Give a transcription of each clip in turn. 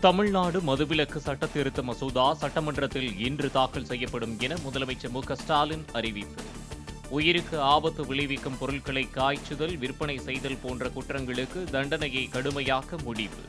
தமிழ்நாடு மதுவிலக்கு சட்ட திருத்த மசோதா சட்டமன்றத்தில் இன்று தாக்கல் செய்யப்படும் என முதலமைச்சர் மு க ஸ்டாலின் அறிவிப்பு உயிருக்கு ஆபத்து விளைவிக்கும் பொருட்களை காய்ச்சுதல் விற்பனை செய்தல் போன்ற குற்றங்களுக்கு தண்டனையை கடுமையாக்க முடிவு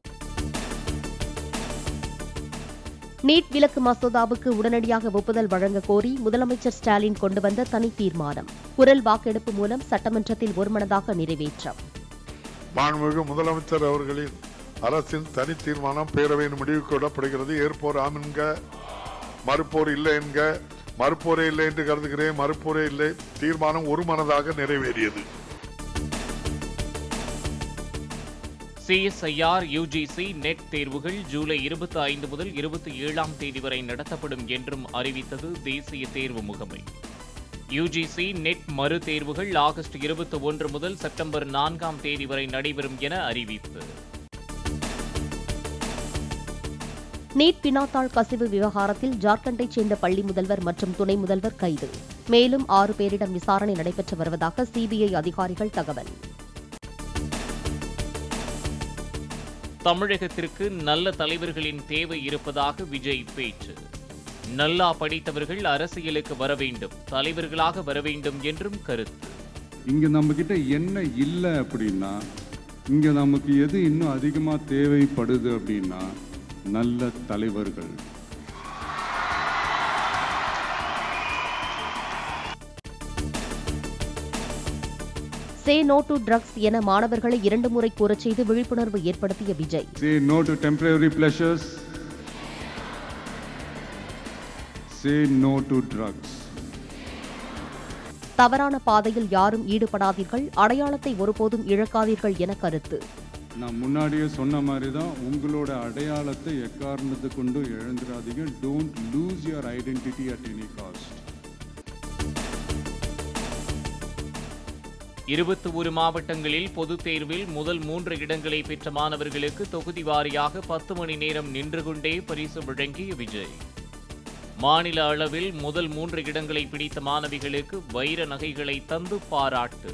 நீட் விலக்கு மசோதாவுக்கு உடனடியாக ஒப்புதல் வழங்க கோரி முதலமைச்சர் ஸ்டாலின் கொண்டு வந்த தனி தீர்மானம் குரல் வாக்கெடுப்பு மூலம் சட்டமன்றத்தில் ஒருமனதாக நிறைவேற்றம் மாண்புமிகு முதலமைச்சர் அவர்களின் அரசின் தனி தீர்மானம் பேரவையின் முடிவுக்கு விடப்படுகிறது ஏற்போர் ஆம் என்க மறுப்போர் இல்லை என்க மறுப்போரே இல்லை என்று கருதுகிறேன் மறுப்போரே இல்லை தீர்மானம் ஒருமனதாக நிறைவேறியது சிஎஸ்ஐஆர் யுஜிசி நெட் தேர்வுகள் ஜூலை இருபத்தி ஐந்து முதல் இருபத்தி ஏழாம் தேதி வரை நடத்தப்படும் என்றும் அறிவித்தது தேசிய தேர்வு முகமை யுஜிசி நெட் மறு தேர்வுகள் ஆகஸ்ட் இருபத்தி ஒன்று முதல் செப்டம்பர் நான்காம் தேதி வரை நடைபெறும் என அறிவிப்பு நீட் வினாத்தாள் கசிவு விவகாரத்தில் ஜார்க்கண்டைச் சேர்ந்த பள்ளி முதல்வர் மற்றும் துணை முதல்வர் கைது மேலும் ஆறு பேரிடம் விசாரணை நடைபெற்று வருவதாக சிபிஐ அதிகாரிகள் தகவல் தமிழகத்திற்கு நல்ல தலைவர்களின் தேவை இருப்பதாக விஜய் பேச்சு நல்லா படித்தவர்கள் அரசியலுக்கு வர வேண்டும் தலைவர்களாக வர வேண்டும் என்றும் கருத்து இங்கே நம்மக்கிட்ட என்ன இல்லை அப்படின்னா இங்கே நமக்கு எது இன்னும் அதிகமாக தேவைப்படுது அப்படின்னா நல்ல தலைவர்கள் சே நோ டு ட்ரக்ஸ் என மாணவர்களை இரண்டு முறை கூறச் செய்து விழிப்புணர்வு ஏற்படுத்திய Vijay say no to temporary pleasures say no to drugs தவறான பாதையில் யாரும் ஈடுபடாதீர்கள் அடையாளத்தை ஒருபோதும் இழக்காதீர்கள் என கருத்து நான் முன்னாடியே சொன்ன மாதிரி தான் உங்களோட அடையாளத்தை எக்காரணத்தை கொண்டு இழந்துடாதீங்க don't lose your identity at any cost இருபத்தி ஒரு மாவட்டங்களில் பொதுத் தேர்வில் முதல் மூன்று இடங்களை பெற்ற மாணவர்களுக்கு தொகுதி வாரியாக பத்து மணி நேரம் நின்று கொண்டே பரிசு வழங்கிய விஜய் மாநில அளவில் முதல் மூன்று இடங்களை பிடித்த மாணவிகளுக்கு வைர நகைகளை தந்து பாராட்டு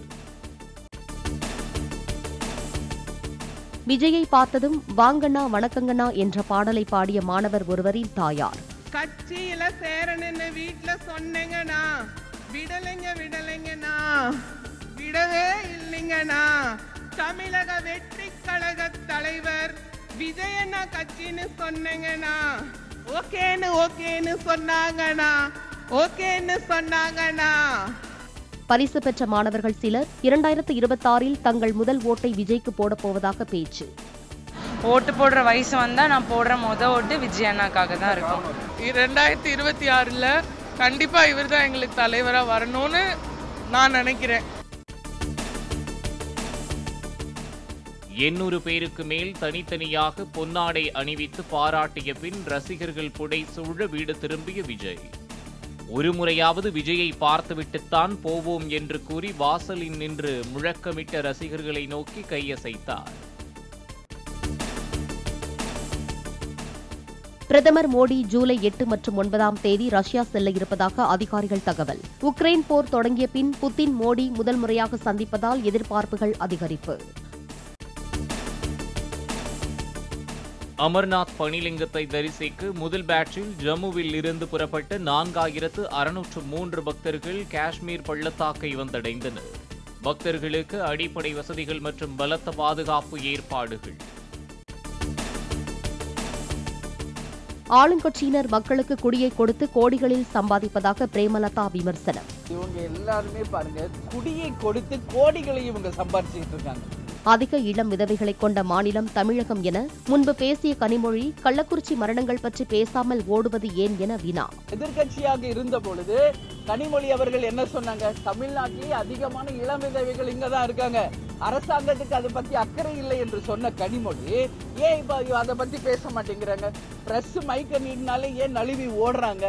விஜயை பார்த்ததும் வாங்கண்ணா வணக்கங்கண்ணா என்ற பாடலை பாடிய மாணவர் ஒருவரின் தாயார் கட்சியில சேரணுன்னு வீட்ல சொன்னேங்கண்ணா விடலைங்க விடலைங்கண்ணா விடவே இல்லைங்கண்ணா தமிழக வெற்றி கழக தலைவர் விஜயண்ணா கட்சின்னு சொன்னேங்கண்ணா ஓகேன்னு ஓகேன்னு சொன்னாங்கண்ணா ஓகேன்னு சொன்னாங்கண்ணா பரிசு பெற்ற மாணவர்கள் சிலர் இரண்டாயிரத்து இருபத்தாறில் தங்கள் முதல் ஓட்டை விஜய்க்கு போடப் போவதாக பேச்சு ஓட்டு போடுற வயசு வந்தா நான் போடுற முத ஓட்டு விஜய் அண்ணாக்காக தான் இருக்கும் ரெண்டாயிரத்தி இருபத்தி ஆறுல கண்டிப்பா இவர் தான் எங்களுக்கு தலைவரா வரணும்னு நான் நினைக்கிறேன் எண்ணூறு பேருக்கு மேல் தனித்தனியாக பொன்னாடை அணிவித்து பாராட்டிய பின் ரசிகர்கள் புடை சூழ வீடு திரும்பிய விஜய் ஒரு முறையாவது விஜயை பார்த்துவிட்டுத்தான் போவோம் என்று கூறி வாசலில் நின்று முழக்கமிட்ட ரசிகர்களை நோக்கி கையசைத்தார் பிரதமர் மோடி ஜூலை எட்டு மற்றும் ஒன்பதாம் தேதி ரஷ்யா செல்ல இருப்பதாக அதிகாரிகள் தகவல் உக்ரைன் போர் தொடங்கிய பின் புத்தின் மோடி முதல் முறையாக சந்திப்பதால் எதிர்பார்ப்புகள் அதிகரிப்பு அமர்நாத் பனிலிங்கத்தை தரிசிக்க முதல் பேட்சில் ஜம்முவில் இருந்து புறப்பட்ட நான்காயிரத்து அறுநூற்று மூன்று பக்தர்கள் காஷ்மீர் பள்ளத்தாக்கை வந்தடைந்தனர் பக்தர்களுக்கு அடிப்படை வசதிகள் மற்றும் பலத்த பாதுகாப்பு ஏற்பாடுகள் ஆளுங்கட்சியினர் மக்களுக்கு குடியை கொடுத்து கோடிகளில் சம்பாதிப்பதாக பிரேமலதா விமர்சனம் இவங்க எல்லாருமே பாருங்க குடியை கொடுத்து கோடிகளை இவங்க சம்பாரிச்சுட்டு இருக்காங்க அதிக இளம் விதவைகளை கொண்ட மாநிலம் தமிழகம் என முன்பு பேசிய கனிமொழி கள்ளக்குறிச்சி மரணங்கள் பற்றி பேசாமல் ஓடுவது ஏன் என வினா எதிர்க்கட்சியாக இருந்த பொழுது கனிமொழி அவர்கள் என்ன சொன்னாங்க தமிழ்நாட்டிலேயே அதிகமான இளம் விதவைகள் இங்க தான் இருக்காங்க அரசாங்கத்துக்கு அதை பத்தி அக்கறை இல்லை என்று சொன்ன கனிமொழி ஏன் இப்ப அதை பத்தி பேச மாட்டேங்கிறாங்க பிரஸ் மைக்க நீடினாலே ஏன் நழுவி ஓடுறாங்க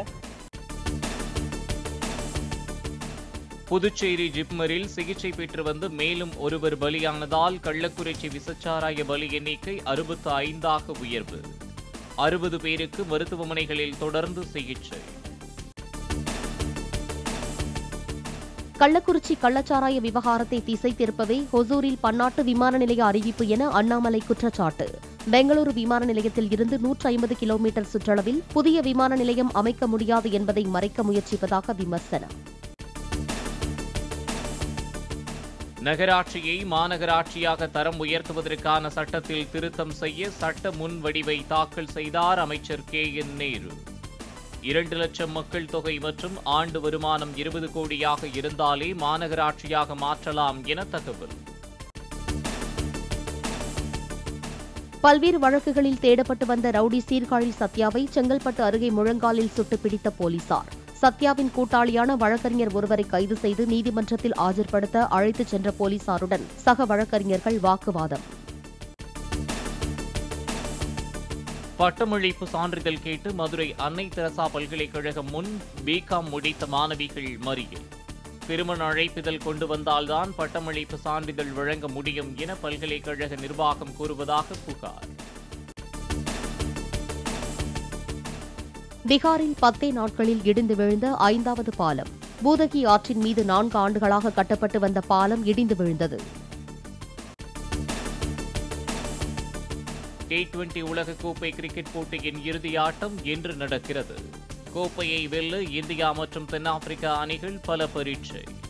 புதுச்சேரி ஜிப்மரில் சிகிச்சை பெற்று வந்து மேலும் ஒருவர் பலியானதால் கள்ளக்குறிச்சி விசச்சாராய பலி எண்ணிக்கை அறுபத்து ஐந்தாக உயர்வு அறுபது பேருக்கு மருத்துவமனைகளில் தொடர்ந்து சிகிச்சை கள்ளக்குறிச்சி கள்ளச்சாராய விவகாரத்தை திசை திருப்பவே ஹொசூரில் பன்னாட்டு விமான நிலைய அறிவிப்பு என அண்ணாமலை குற்றச்சாட்டு பெங்களூரு விமான நிலையத்தில் இருந்து நூற்று ஐம்பது கிலோமீட்டர் சுற்றளவில் புதிய விமான நிலையம் அமைக்க முடியாது என்பதை மறைக்க முயற்சிப்பதாக விமர்சனம் நகராட்சியை மாநகராட்சியாக தரம் உயர்த்துவதற்கான சட்டத்தில் திருத்தம் செய்ய சட்ட முன்வடிவை தாக்கல் செய்தார் அமைச்சர் கே என் நேரு இரண்டு லட்சம் மக்கள் தொகை மற்றும் ஆண்டு வருமானம் இருபது கோடியாக இருந்தாலே மாநகராட்சியாக மாற்றலாம் என தகவல் பல்வேறு வழக்குகளில் தேடப்பட்டு வந்த ரவுடி சீர்காழி சத்யாவை செங்கல்பட்டு அருகே முழங்காலில் சுட்டு பிடித்த போலீசார் சத்யாவின் கூட்டாளியான வழக்கறிஞர் ஒருவரை கைது செய்து நீதிமன்றத்தில் ஆஜர்படுத்த அழைத்துச் சென்ற போலீசாருடன் சக வழக்கறிஞர்கள் வாக்குவாதம் பட்டமளிப்பு சான்றிதழ் கேட்டு மதுரை அன்னை தெரசா பல்கலைக்கழகம் முன் பிகாம் முடித்த மாணவிகள் மறியல் திருமண அழைப்பிதழ் கொண்டு வந்தால்தான் பட்டமளிப்பு சான்றிதழ் வழங்க முடியும் என பல்கலைக்கழக நிர்வாகம் கூறுவதாக புகார் பீகாரில் பத்தே நாட்களில் இடிந்து விழுந்த ஐந்தாவது பாலம் பூதகி ஆற்றின் மீது நான்கு ஆண்டுகளாக கட்டப்பட்டு வந்த பாலம் இடிந்து விழுந்தது டி டுவெண்டி உலகக்கோப்பை கிரிக்கெட் போட்டியின் இறுதி ஆட்டம் இன்று நடக்கிறது கோப்பையை வெல்ல இந்தியா மற்றும் தென்னாப்பிரிக்கா அணிகள் பல பரீட்சை